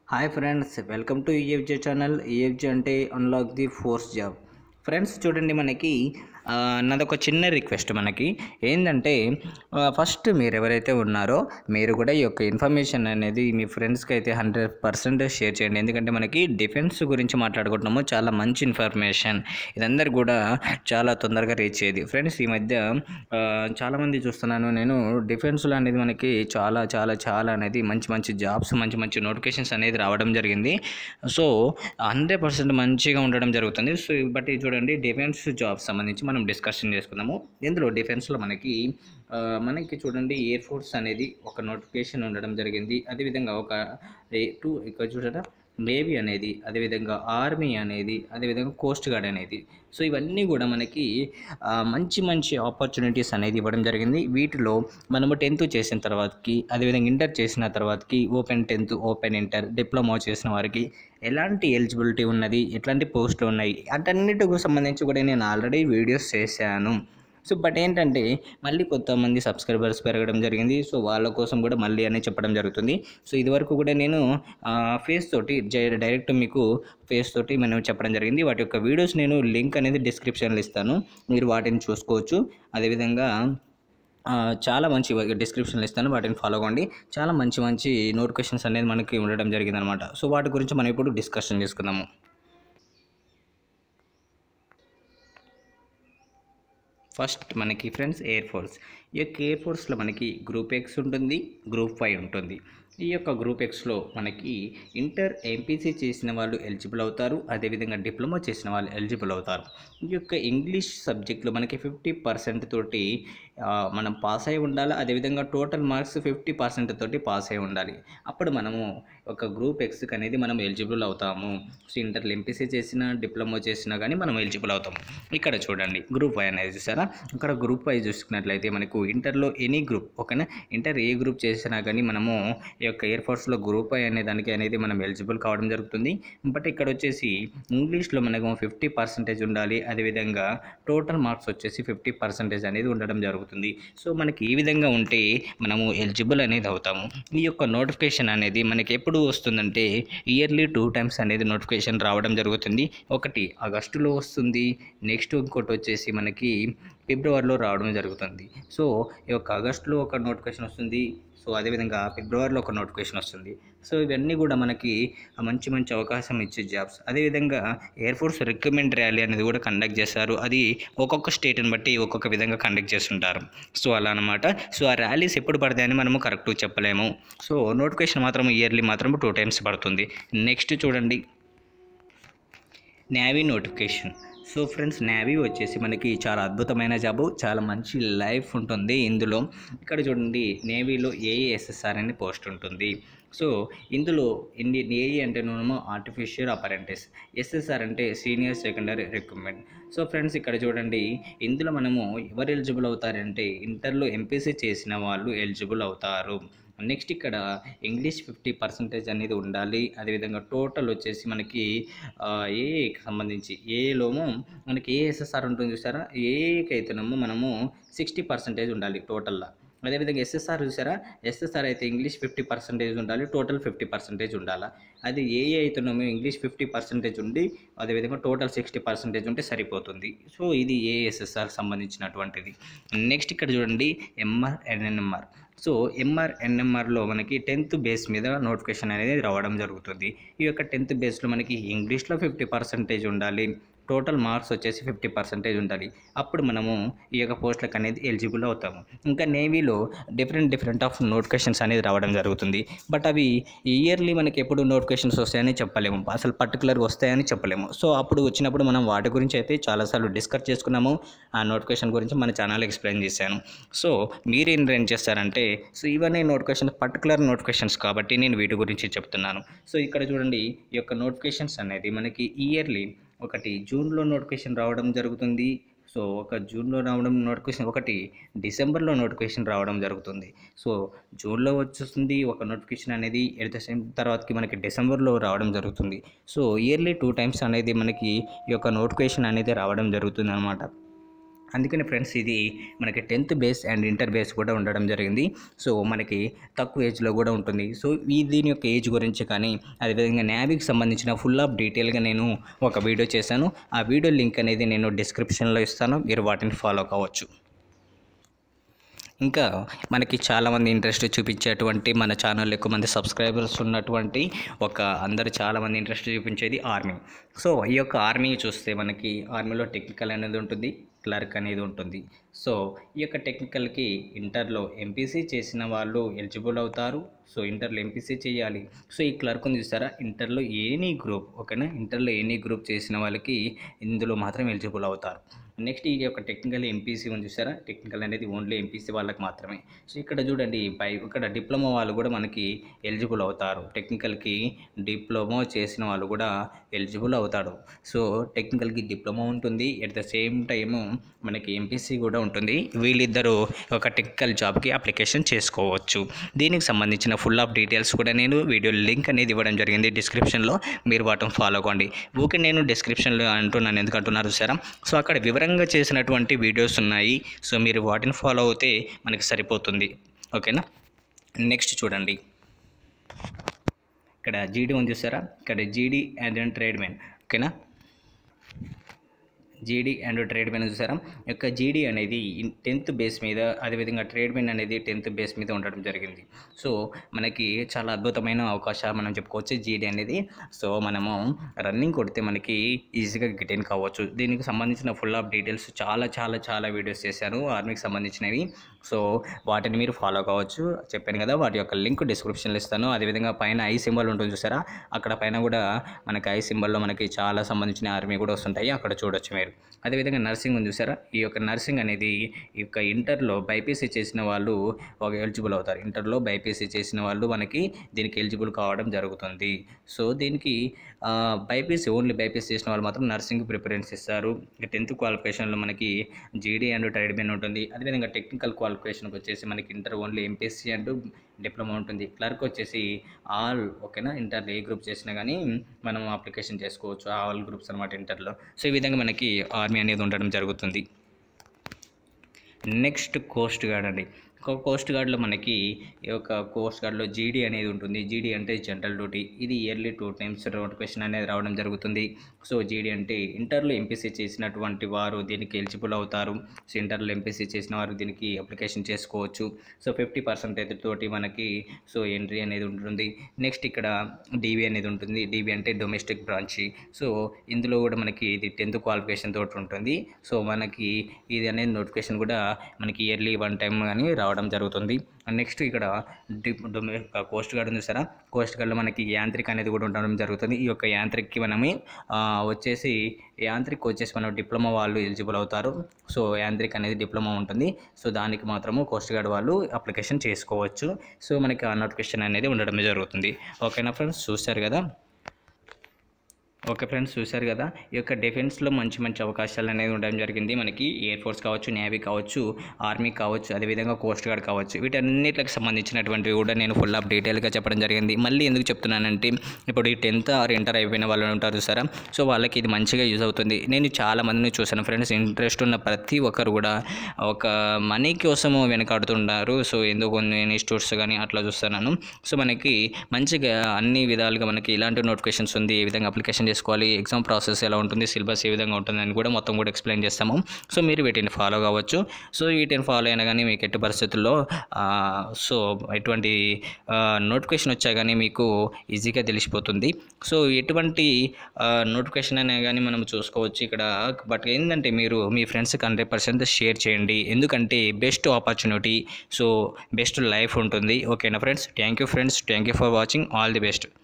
hi friends welcome to E F J channel E F J అంటే unlock the forces job friends చూడండి మనకి ఆ, నాదొక చిన్న రిక్వెస్ట్ మనకి ఏంటంటే ఆ, ఫస్ట్ మీరు ఎవరైతే ఉన్నారో మీరు కూడా ఈ యొక్క ఇన్ఫర్మేషన్ అనేది మీ ఫ్రెండ్స్కి అయితే హండ్రెడ్ పర్సెంట్ షేర్ చేయండి ఎందుకంటే మనకి డిఫెన్స్ గురించి మాట్లాడుకుంటున్నాము చాలా మంచి ఇన్ఫర్మేషన్ ఇదందరు కూడా చాలా తొందరగా రీచ్ అయ్యేది ఫ్రెండ్స్ ఈ మధ్య ఆ, చాలామంది చూస్తున్నాను నేను డిఫెన్స్లో అనేది మనకి చాలా చాలా చాలా అనేది మంచి మంచి జాబ్స్ మంచి మంచి నోటిఫికేషన్స్ అనేది రావడం జరిగింది సో హండ్రెడ్ పర్సెంట్ మంచిగా ఉండడం జరుగుతుంది సో బట్ ఇది చూడండి డిఫెన్స్ జాబ్స్ సంబంధించి మనం డిస్కషన్ చేసుకుందాము ఇందులో డిఫెన్స్లో మనకి ఆ, మనకి చూడండి ఎయిర్ ఫోర్స్ అనేది ఒక నోటిఫికేషన్ ఉండడం జరిగింది అదేవిధంగా ఒక టూ ఇక్కడ చూడరా నేవీ అనేది అదేవిధంగా ఆర్మీ అనేది అదేవిధంగా కోస్ట్ గార్డ్ అనేది సో ఇవన్నీ కూడా మనకి ఆ, మంచి మంచి ఆపర్చునిటీస్ అనేది ఇవ్వడం జరిగింది వీటిలో మనము టెన్త్ చేసిన తర్వాతకి అదేవిధంగా ఇంటర్ చేసిన తర్వాతకి open tenth open inter diploma చేసిన వారికి ఎలాంటి ఎలిజిబిలిటీ ఉన్నది ఎట్లాంటి పోస్టులు ఉన్నాయి అటన్నిటికి సంబంధించి కూడా నేను ఆల్రెడీ వీడియోస్ చేశాను సో బట్ ఏంటంటే మళ్ళీ కొంతమంది సబ్స్క్రైబర్స్ పెరగడం జరిగింది సో వాళ్ళ కోసం కూడా మళ్ళీ అని చెప్పడం జరుగుతుంది సో ఇదివరకు కూడా నేను ఫేస్ తోటి జై- డైరెక్ట్ మీకు ఫేస్ తోటి మనం చెప్పడం జరిగింది వాటి యొక్క వీడియోస్ నేను లింక్ అనేది డిస్క్రిప్షన్లో ఇస్తాను మీరు వాటిని చూసుకోవచ్చు అదేవిధంగా ఆ, చాలా మంచి డిస్క్రిప్షన్లో ఇస్తాను వాటిని ఫాలో అవ్వండి చాలా మంచి మంచి నోటిఫికేషన్స్ అనేది మనకి ఉండడం జరిగింది అనమాట సో వాటి గురించి మనం ఇప్పుడు డిస్కషన్ చేసుకుందాము ఫస్ట్ మనకి ఫ్రెండ్స్ ఎయిర్ ఫోర్స్ ఈ యొక్క ఎయిర్ ఫోర్స్లో మనకి గ్రూప్ ఎక్స్ ఉంటుంది గ్రూప్ ఫైవ్ ఉంటుంది ఈ యొక్క గ్రూప్ ఎక్స్లో మనకి ఇంటర్ ఎంపీసీ చేసిన వాళ్ళు ఎలిజిబుల్ అవుతారు అదేవిధంగా డిప్లొమా చేసిన వాళ్ళు ఎలిజిబుల్ అవుతారు ఈ యొక్క ఇంగ్లీష్ సబ్జెక్ట్లో మనకి ఫిఫ్టీ పర్సెంట్ తోటి ఆ, మనం పాస్ అయి ఉండాలి అదేవిధంగా టోటల్ మార్క్స్ ఫిఫ్టీ పర్సెంట్ తోటి పాస్ అయి ఉండాలి అప్పుడు మనము ఒక గ్రూప్ ఎక్స్కి అనేది మనం ఎలిజిబుల్ అవుతాము సో ఇంటర్లో ఎంపీసీ చేసినా డిప్లొమా చేసినా కానీ మనం ఎలిజిబుల్ అవుతాం ఇక్కడ చూడండి గ్రూప్ వై అనేది చూసారా ఇక్కడ గ్రూప్ వై చూసుకున్నట్లయితే మనకు ఇంటర్లో ఎనీ గ్రూప్ ఓకేనా ఇంటర్ ఏ గ్రూప్ చేసినా కానీ మనము ఈ యొక్క ఎయిర్ ఫోర్స్లో గ్రూప్ వై అనే దానికి అనేది మనం ఎలిజిబుల్ కావడం జరుగుతుంది బట్ ఇక్కడ వచ్చేసి ఇంగ్లీష్లో మనకు ఫిఫ్టీ పర్సెంటేజ్ ఉండాలి అదేవిధంగా టోటల్ మార్క్స్ వచ్చేసి ఫిఫ్టీ పర్సెంటేజ్ అనేది ఉండడం జరుగుతుంది సో మనకి ఈ విధంగా ఉంటే మనము ఎలిజిబుల్ అనేది అవుతాము ఈ యొక్క నోటిఫికేషన్ అనేది మనకి ఎప్పుడు వస్తుందంటే ఇయర్లీ టూ టైమ్స్ అనేది నోటిఫికేషన్ రావడం జరుగుతుంది ఒకటి ఆగస్టులో వస్తుంది నెక్స్ట్ ఇంకోటి వచ్చేసి మనకి ఫిబ్రవరిలో రావడం జరుగుతుంది సో ఈ యొక్క ఆగస్టులో ఒక నోటిఫికేషన్ వస్తుంది సో అదేవిధంగా ఫిబ్రవరిలో ఒక నోటిఫికేషన్ వస్తుంది సో ఇవన్నీ కూడా మనకి మంచి మంచి అవకాశం ఇచ్చే జాబ్స్ అదేవిధంగా ఎయిర్ ఫోర్స్ రిక్రూట్మెంట్ ర్యాలీ అనేది కూడా కండక్ట్ చేస్తారు అది ఒక్కొక్క స్టేట్ని బట్టి ఒక్కొక్క విధంగా కండక్ట్ చేస్తుంటారు సో అలా అనమాట సో ఆ ర్యాలీస్ ఎప్పుడు పడతాయని మనము కరెక్ట్గా చెప్పలేము సో నోటిఫికేషన్ మాత్రం ఇయర్లీ మాత్రం టూ టైమ్స్ పడుతుంది నెక్స్ట్ చూడండి navy notification so friends navy వచ్చేసి మనకి చాలా అద్భుతమైన జాబు చాలా మంచి లైఫ్ ఉంటుంది ఇందులో ఇక్కడ చూడండి నేవీలో ఏఎస్ఎస్ఆర్ అనే పోస్ట్ ఉంటుంది సో ఇందులో ఇండియన్ ఏఈ అంటేనేమో ఆర్టిఫిషియల్ అపరెంటిస్ ఎస్ఎస్ఆర్ అంటే senior secondary recruitment so friends ఇక్కడ చూడండి ఇందులో మనము ఎవరు ఎలిజిబుల్ అవుతారంటే ఇంటర్లో ఎంపీసీ చేసిన వాళ్ళు ఎలిజిబుల్ అవుతారు నెక్స్ట్ ఇక్కడ ఇంగ్లీష్ ఫిఫ్టీ పర్సెంటేజ్ అనేది ఉండాలి అదేవిధంగా టోటల్ వచ్చేసి మనకి ఏఏకి సంబంధించి ఏలోమో మనకి ఏఎస్ఎస్ఆర్ ఉంటుంది చూసారా ఏఏకి అయితేనేమో మనము సిక్స్టీ పర్సెంటేజ్ ఉండాలి టోటల్లా అదేవిధంగా ఎస్ఎస్ఆర్ చూసారా ఎస్ఎస్ఆర్ అయితే ఇంగ్లీష్ ఫిఫ్టీ పర్సెంటేజ్ ఉండాలి టోటల్ ఫిఫ్టీ పర్సెంటేజ్ ఉండాలి అది ఏఏ అయితేనేమో ఇంగ్లీష్ ఫిఫ్టీ పర్సెంటేజ్ ఉండి అదేవిధంగా టోటల్ సిక్స్టీ పర్సెంటేజ్ ఉంటే సరిపోతుంది సో ఇది ఏఎస్ఎస్ఆర్ సంబంధించినటువంటిది నెక్స్ట్ ఇక్కడ చూడండి ఎంఆర్ ఎన్ఎన్ఎంఆర్ సో ఎంఆర్ ఎన్ఎంఆర్లో మనకి టెన్త్ బేస్ మీద నోటిఫికేషన్ అనేది రావడం జరుగుతుంది ఈ యొక్క టెన్త్ బేస్లో మనకి ఇంగ్లీష్లో ఫిఫ్టీ పర్సెంటేజ్ ఉండాలి టోటల్ మార్క్స్ వచ్చేసి ఫిఫ్టీ పర్సెంటేజ్ ఉండాలి అప్పుడు మనము ఈ యొక్క పోస్టులకు అనేది ఎలిజిబుల్ అవుతాము ఇంకా నేవీలో డిఫరెంట్ డిఫరెంట్ ఆఫ్ నోటిఫికేషన్స్ అనేది రావడం జరుగుతుంది బట్ అవి ఇయర్లీ మనకి ఎప్పుడు నోటిఫికేషన్స్ వస్తాయని చెప్పలేము అసలు పర్టికులర్గా వస్తాయని చెప్పలేము సో అప్పుడు వచ్చినప్పుడు మనం వాటి గురించి అయితే చాలాసార్లు డిస్కస్ చేసుకున్నాము ఆ నోటిఫికేషన్ గురించి మన ఛానల్ ఎక్స్ప్లెయిన్ చేశాను సో మీరేం ఏం చేస్తారంటే సో ఇవన్నీ నోటిఫికేషన్ పర్టికులర్ నోటిఫికేషన్స్ కాబట్టి నేను వీటి గురించి చెప్తున్నాను సో ఇక్కడ చూడండి ఈ యొక్క నోటిఫికేషన్స్ అనేది మనకి ఇయర్లీ ఒకటి జూన్లో నోటిఫికేషన్ రావడం జరుగుతుంది సో ఒక జూన్లో రావడం నోటిఫికేషన్ ఒకటి డిసెంబర్లో నోటిఫికేషన్ రావడం జరుగుతుంది సో జూన్లో వచ్చేస్తుంది ఒక నోటిఫికేషన్ అనేది ఎట్ ద సేమ్ తర్వాతకి మనకి డిసెంబర్లో రావడం జరుగుతుంది సో ఇయర్లీ టూ టైమ్స్ అనేది మనకి ఈ యొక్క నోటిఫికేషన్ అనేది రావడం జరుగుతుంది అనమాట అందుకని ఫ్రెండ్స్ ఇది మనకి tenth base and inter base కూడా ఉండడం జరిగింది సో మనకి తక్కువ ఏజ్లో కూడా ఉంటుంది సో ఈ దీని యొక్క ఏజ్ గురించి కానీ అదేవిధంగా నావీకి సంబంధించిన ఫుల్ ఆఫ్ డీటెయిల్గా నేను ఒక వీడియో చేశాను ఆ వీడియో లింక్ అనేది నేను డిస్క్రిప్షన్లో ఇస్తాను మీరు వాటిని ఫాలో కావచ్చు ఇంకా మనకి చాలామంది ఇంట్రెస్ట్ చూపించేటువంటి మన ఛానల్ ఎక్కువ మంది సబ్స్క్రైబర్స్ ఉన్నటువంటి ఒక అందరు చాలామంది ఇంట్రెస్ట్ చూపించేది ఆర్మీ సో ఈ యొక్క ఆర్మీ చూస్తే మనకి ఆర్మీలో టెక్నికల్ అనేది ఉంటుంది క్లర్క్ అనేది ఉంటుంది సో ఈ యొక్క టెక్నికల్కి ఇంటర్లో ఎంపీసీ చేసిన వాళ్ళు ఎలిజిబుల్ అవుతారు సో ఇంటర్లో ఎంపీసీ చేయాలి సో ఈ క్లర్క్ని చూసారా ఇంటర్లో ఎనీ గ్రూప్ ఓకేనా ఇంటర్లో ఎనీ గ్రూప్ చేసిన వాళ్ళకి ఇందులో మాత్రం ఎలిజిబుల్ అవుతారు నెక్స్ట్ ఈ యొక్క టెక్నికల్ ఎంపీసీ ఉంది చూసారా టెక్నికల్ అనేది ఓన్లీ ఎంపీసీ వాళ్ళకి మాత్రమే సో ఇక్కడ చూడండి బై ఇక్కడ డిప్లొమా వాళ్ళు కూడా మనకి ఎలిజిబుల్ అవుతారు టెక్నికల్కి డిప్లొమా చేసిన వాళ్ళు కూడా ఎలిజిబుల్ అవుతాడు సో టెక్నికల్కి డిప్లొమా ఉంటుంది ఎట్ ద సేమ్ టైము మనకి ఎంపీసీ కూడా ఉంటుంది వీళ్ళిద్దరూ ఒక టెక్నికల్ జాబ్కి అప్లికేషన్ చేసుకోవచ్చు దీనికి సంబంధించిన ఫుల్ ఆఫ్ డీటెయిల్స్ కూడా నేను వీడియో లింక్ అనేది ఇవ్వడం జరిగింది డిస్క్రిప్షన్లో మీరు వాటిని ఫాలో అవ్వండి ఓకే నేను డిస్క్రిప్షన్లో అంటున్నాను ఎందుకు అంటున్నారు చూసారా సో అక్కడ వివరంగా చేసినటువంటి వీడియోస్ ఉన్నాయి సో మీరు వాటిని ఫాలో అవుతే మనకి సరిపోతుంది ఓకేనా నెక్స్ట్ చూడండి ఇక్కడ జీడీ ఉంది చూసారా ఇక్కడ జీడీ అండ్ ట్రేడ్మెన్ ఓకేనా జీడీ అండ్ ట్రేడ్మెన్ చూసారా ఈ యొక్క జీడీ అనేది టెన్త్ బేస్ మీద అదేవిధంగా ట్రేడ్మెన్ అనేది టెన్త్ బేస్ మీద ఉండడం జరిగింది సో మనకి చాలా అద్భుతమైన అవకాశం మనం చెప్పుకోవచ్చు జీడీ అనేది సో మనము రన్నింగ్ కొడితే మనకి ఈజీగా గిటైన్ కావచ్చు దీనికి సంబంధించిన ఫుల్ ఆఫ్ డీటెయిల్స్ చాలా చాలా చాలా వీడియోస్ చేశాను ఆర్మీకి సంబంధించినవి సో వాటిని మీరు ఫాలో కావచ్చు చెప్పాను కదా వాటి యొక్క లింక్ డిస్క్రిప్షన్లో ఇస్తాను అదేవిధంగా పైన ఐ సింబల్ ఉంటుంది చూసారా అక్కడ పైన కూడా మనకి ఐ సింబల్లో మనకి చాలా సంబంధించిన ఆర్మీ కూడా వస్తుంటాయి అక్కడ చూడొచ్చు మీరు అదేవిధంగా నర్సింగ్ ఉంది చూసారా ఈ యొక్క నర్సింగ్ అనేది ఈ యొక్క ఇంటర్లో బైపీసీ చేసిన వాళ్ళు ఒక ఎలిజిబుల్ అవుతారు ఇంటర్లో బైపీసీ చేసిన వాళ్ళు మనకి దీనికి ఎలిజిబుల్ కావడం జరుగుతుంది సో దీనికి బైపీసీ ఓన్లీ బైపీసీ చేసిన వాళ్ళు మాత్రం నర్సింగ్ ప్రిఫరెన్స్ ఇస్తారు టెన్త్ క్వాలిఫికేషన్లో మనకి జీడీ అండ్ ట్రైడ్మెన్ ఉంటుంది అదేవిధంగా టెక్నికల్ క్వాలిఫికేషన్కి వచ్చేసి మనకి inter only MPC and diploma ఉంటుంది క్లర్క్ వచ్చేసి ఆల్ ఓకేనా ఇంటర్ ఏ గ్రూప్ చేసినా కానీ మనం అప్లికేషన్ చేసుకోవచ్చు ఆల్ గ్రూప్స్ అనమాట ఇంటర్లో సో ఈ విధంగా మనకి ఆర్మీ అనేది ఉండడం జరుగుతుంది నెక్స్ట్ కోస్ట్ గార్డ్ అండి కోస్ట్ గార్డ్లో మనకి ఈ యొక్క కోస్ట్ గార్డ్లో జీడీ అనేది ఉంటుంది జీడీ అంటే జనరల్ డ్యూటీ ఇది ఇయర్లీ టూ టైమ్స్ నోటిఫికేషన్ అనేది రావడం జరుగుతుంది సో జీడీ అంటే ఇంటర్లో ఎంపీసీ చేసినటువంటి వారు దీనికి ఎలిజిబుల్ అవుతారు సో ఇంటర్లో ఎంపీసీ చేసిన వారు దీనికి అప్లికేషన్ చేసుకోవచ్చు సో ఫిఫ్టీ పర్సెంటేజ్ తోటి మనకి సో ఎంట్రీ అనేది ఉంటుంది నెక్స్ట్ ఇక్కడ డీవీ అనేది ఉంటుంది డీవీ అంటే డొమెస్టిక్ బ్రాంచ్ సో ఇందులో కూడా మనకి ఇది టెన్త్ క్వాలిఫికేషన్ తోటి ఉంటుంది సో మనకి ఇది అనేది నోటిఫికేషన్ కూడా మనకి ఇయర్లీ వన్ టైం కానీ రావడం జరుగుతుంది నెక్స్ట్ ఇక్కడ డిప్ డొమె కోస్ట్ గార్డ్ ఉంది సారా కోస్ట్ గార్డ్లో మనకి యాంత్రిక్ అనేది కూడా ఉండడం జరుగుతుంది ఈ యొక్క యాంత్రిక్కి మనమే ఆ, వచ్చేసి యాంత్రిక్ వచ్చేసి మనం డిప్లొమా వాళ్ళు ఎలిజిబుల్ అవుతారు సో యాంత్రిక్ అనేది డిప్లొమా ఉంటుంది సో దానికి మాత్రము కోస్ట్ గార్డ్ వాళ్ళు అప్లికేషన్ చేసుకోవచ్చు సో మనకి ఆ నోటిఫికేషన్ అనేది ఉండడం జరుగుతుంది ఓకేనా ఫ్రెండ్స్ చూస్తారు కదా ఓకే ఫ్రెండ్స్ చూశారు కదా ఈ యొక్క డిఫెన్స్లో మంచి మంచి అవకాశాలు అనేది ఉండడం జరిగింది మనకి ఎయిర్ ఫోర్స్ కావచ్చు నేవీ కావచ్చు ఆర్మీ కావచ్చు అదేవిధంగా కోస్ట్ గార్డ్ కావచ్చు వీటన్నిటికి సంబంధించినటువంటివి కూడా నేను ఫుల్ ఆఫ్ డీటెయిల్గా చెప్పడం జరిగింది మళ్ళీ ఎందుకు చెప్తున్నానంటే ఇప్పుడు ఈ టెన్త్ ఆర్ ఇంటర్ అయిపోయిన వాళ్ళు ఉంటారు చూసారా సో వాళ్ళకి ఇది మంచిగా యూజ్ అవుతుంది నేను చాలా మందిని చూశాను ఫ్రెండ్స్ ఇంట్రెస్ట్ ఉన్న ప్రతి ఒక్కరు కూడా ఒక మనీ కోసము వెనకాడుతుంటారు సో ఎందుకు కొన్ని ఇన్స్టిట్యూట్స్ కానీ అట్లా చూస్తున్నాను సో మనకి మంచిగా అన్ని విధాలుగా మనకి ఇలాంటి నోటిఫికేషన్స్ ఉంది ఏ విధంగా అప్లికేషన్ చేసుకోవాలి ఎగ్జామ్ ప్రాసెస్ ఎలా ఉంటుంది సిలబస్ ఏ విధంగా ఉంటుందని కూడా మొత్తం కూడా ఎక్స్ప్లెయిన్ చేస్తాము సో మీరు వీటిని ఫాలో కావచ్చు సో వీటిని ఫాలో అయినా కానీ మీకు ఎట్టి పరిస్థితుల్లో ఆ, సో ఎటువంటి నోటిఫికేషన్ వచ్చా కానీ మీకు ఈజీగా తెలిసిపోతుంది సో ఎటువంటి నోటిఫికేషన్ అయినా కానీ మనం చూసుకోవచ్చు ఇక్కడ బట్ ఏంటంటే మీరు మీ ఫ్రెండ్స్కి హండ్రెడ్ పర్సెంట్ షేర్ చేయండి ఎందుకంటే best opportunity so best life ఉంటుంది ఓకేనా friends thank you friends thank you for watching all the best